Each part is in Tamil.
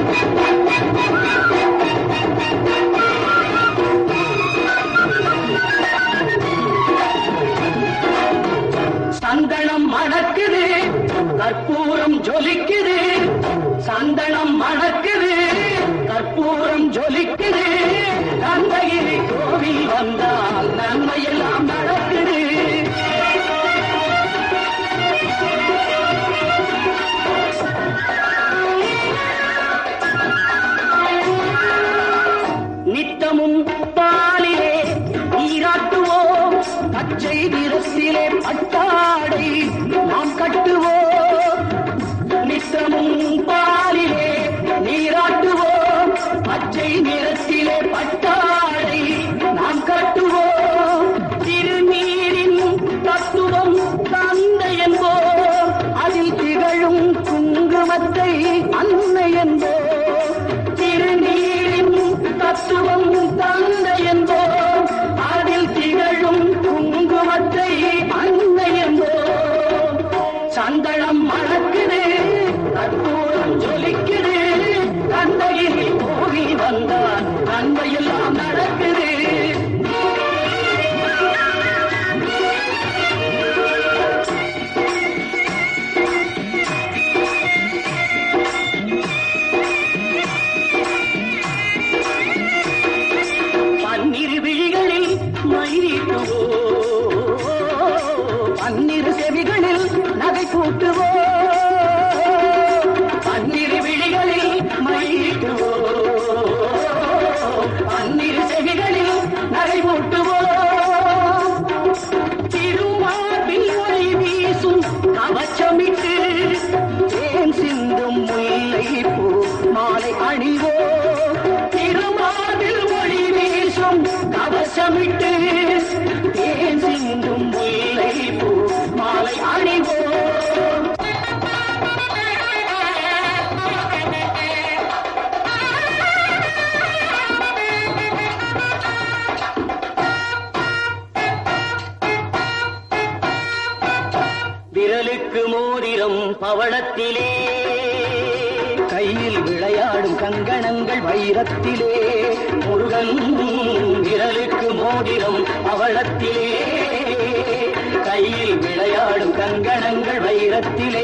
சந்தனம் மணக்குது கற்பூரம் ஜொலிக்குது சந்தனம் மணக்குது கற்பூரம் ஜொலிக்குது நந்தையிலே கோவில் வந்தால் நன்மையெல்லாம் நடக்குது நித்தமும் பாலிலே நீராட்டுவோம் பச்சை நிறத்திலே பட்டாடை நாம் கட்டுவோம் நித்தமும் பாலிலே நீராட்டுவோம் பச்சை நிறத்திலே பட்டாடை நாம் கட்டுவோம் திருநீரின் தத்துவம் தந்தை என்போம் அதில் திகழும் குங்குமத்தை அன்னை என்போம் திருநீரின் தத்துவம் தந்தை என்போம் அதில் திகழும் குங்குமத்தை அன்னை என்போம் சந்தனம் மணக்குது கற்பூரம் ஜொலிக்குது தந்தையில் போகி வந்தார் நன்மையெல்லாம் நடக்குது பன்னிரு விழிகளில் மயிலிட்டுவோ பன்னிரு செவிகளில் நகை கூட்டுவோ பன்னிரு விழிகளில் மயிலிட்டுவோ பன்னிரு செவிகளில் நகை கூட்டுவோ திருமார்பில் ஒளி வீசும் கவச்சமிட்டு தேன் சிந்தும் முல்லை பூ மாலை அணிவோ திருமார்பில் ஒளி வீசும் கவசமிட்டு தேன் சிந்தும் முல்லை பூ மாலை அணிவோ விரலுக்கு மோதிரம் பவளத்திலே கையில் விளையாடும் கங்கணங்கள் வைரத்திலே முருகன் விரலுக்கு மோதிரம் பவளத்திலே கையில் விளையாடும் கங்கணங்கள் வைரத்திலே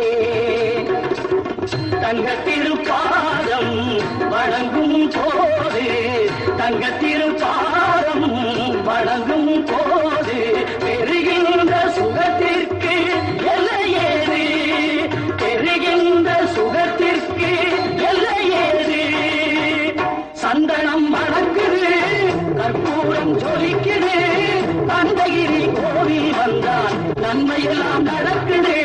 தங்கத்திருப்பாதம் வணங்கும் போது தங்கத்திருப்பாதம் வணங்கும் போது பெறுகின்ற சுகத்திற்கு எல்லையேது பெறுகின்ற சுகத்திற்கு எல்லையேது சந்தனம் மணக்குது கற்பூரம் ஜொலிக்குது தந்தகிரி கோவில் வந்தால் நன்மையெல்லாம் நடக்குது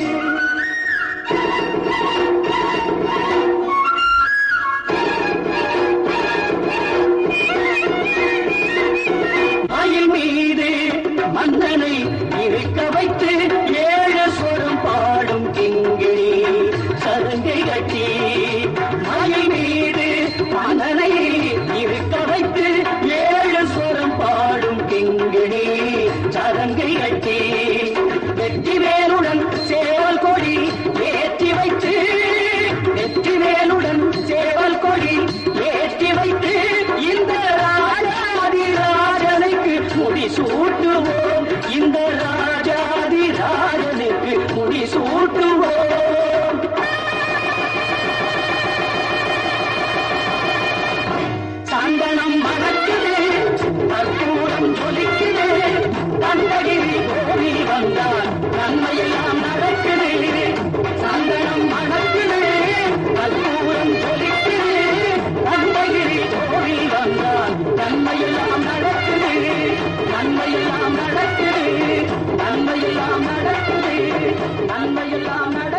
மயில் மீது மன்னனை இருக்க வைத்து ஏழு சொரம் பாடும் கிங்கிணி சருங்கை கட்டி மயில் மீது மன்னனை இருக்க வைத்து ஏழு சொரம் பாடும் கிங்கிணி சரங்கை கட்டி வெற்றி வேலுடன் சேவல் கொடி ஏற்றி வைத்து வெற்றி வேலுடன் சேவல் கொடி ஏற்றி வைத்து இந்த ராஜாதி ராஜனுக்கு முடி சூட்டுவோம் இந்த ராஜாதி ராஜனுக்கு முடி சூட்டுவோம் சந்தனம் மணக்குது கற்பூரம் ஜொலிக்குது தந்தகிரி கோவில் வந்தால் நன்மையெல்லாம் நடக்குது சந்தனம் மணக்குது கற்பூரம் ஜொலிக்குது தந்தகிரி கோவில் வந்தால் நன்மையெல்லாம் நடக்குது நன்மையெல்லாம் நடக்குது நன்மையெல்லாம் நடக்குது நன்மையெல்லாம் நடக்குது